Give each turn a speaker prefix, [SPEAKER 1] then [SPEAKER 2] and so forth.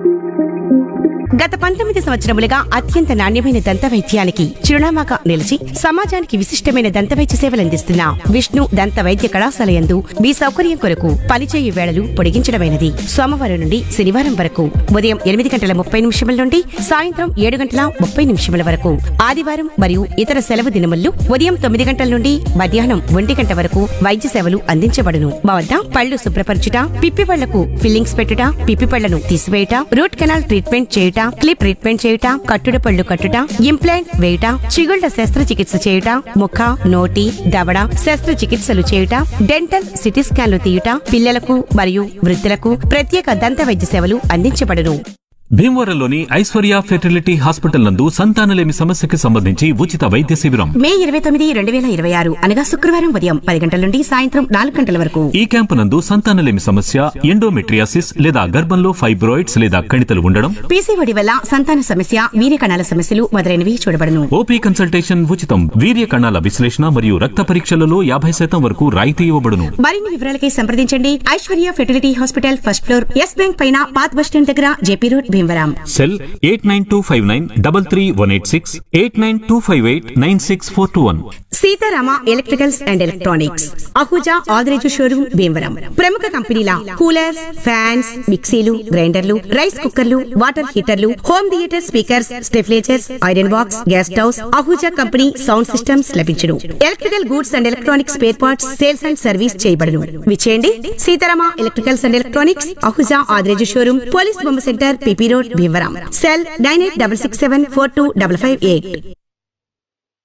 [SPEAKER 1] గత పంతొమ్మిది సంవత్సరములుగా అత్యంత నాణ్యమైన దంత వైద్యానికి చిరునామాగా నిలిచి సమాజానికి విశిష్టమైన దంత వైద్య సేవలందిస్తున్న విష్ణు దంత వైద్య కళాశాల యందు మీ సౌకర్యం కొరకు పనిచేయు వేళలు పొడిగించడమైనది సోమవారం నుండి శనివారం వరకు ఉదయం ఎనిమిది గంటల ముప్పై నిమిషముల నుండి సాయంత్రం ఏడు గంటల ముప్పై నిమిషముల వరకు ఆదివారం మరియు ఇతర సెలవు దినముల్లో ఉదయం తొమ్మిది గంటల నుండి మధ్యాహ్నం ఒంటి గంట వరకు వైద్య సేవలు అందించబడును మా వద్ద పళ్ళు శుభ్రపరచుట పిప్పి పళ్లకు ఫిల్లింగ్స్ పెట్టుట పిప్పి పళ్లను తీసివేయుట రూట్ కెనాల్ ట్రీట్మెంట్ చేయుట క్లిప్ ట్రీట్మెంట్ చేయుట కట్టుడు పళ్ళు కట్టుట ఇంప్లాంట్ వేయుట చిగుళ్ల శస్త్రచికిత్స చేయుట ముఖ నోటి దవడ శస్త్రచికిత్సలు చేయుట డెంటల్ సిటీ స్కాన్లు తీయుట పిల్లలకు మరియు వృద్ధులకు ప్రత్యేక దంత వైద్య సేవలు అందించబడును
[SPEAKER 2] భీమవరంలోని ఐశ్వర్య ఫెర్టిలిటీ హాస్పిటల్ నందు సంతానలేమి సమస్యకి సంబంధించి ఉచిత వైద్య శిబిరం
[SPEAKER 1] మే ఇరవై తొమ్మిది రెండు వేల ఇరవై ఆరు అనగా శుక్రవారం ఉదయం పది గంటల నుండి సాయంత్రం నాలుగు గంటల వరకు
[SPEAKER 2] ఈ క్యాంపు నందు సంతానలేమి సమస్య ఎండోమెట్రియాసిస్ లేదా గర్భంలో ఫైబ్రాయిడ్స్ లేదా కణితలు ఉండడం
[SPEAKER 1] పీసీఓడి వల్ల సంతాన సమస్య వీర్య కణాల సమస్యలు మొదలైనవి చూడబడును
[SPEAKER 2] ఓపీ కన్సల్టేషన్ ఉచితం వీర్య కణాల విశ్లేషణ మరియు రక్త పరీక్షలలో యాభై శాతం వరకు రాయితీ ఇవ్వబడును
[SPEAKER 1] మరిన్ని వివరాలకై సంప్రదించండి Aishwarya fertility hospital first floor S bank పైన పాత్ బస్టాండ్ దగ్గర JP road Bhimavaram
[SPEAKER 2] cell eight nine two five nine double three one eight six eight nine two five eight nine six four two one
[SPEAKER 1] Seetharama electricals and electronics Ahuja Adireju showroom Bhimavaram ప్రముఖ కంపెనీల coolers fans మిక్సీలు గ్రైండర్లు rice కుక్కర్లు water హీటర్లు home theatre speakers స్టెఫ్లేచర్స్ iron box gas stoves Ahuja company sound systems లభించును electrical goods and electronics spare parts sales and service చేయబడును విచేయండి Seetharama electricals and electronics Ahuja Adireju showroom police బొమ్మ centre PP road Bhimavaram cell nine eight double six seven four two double five eight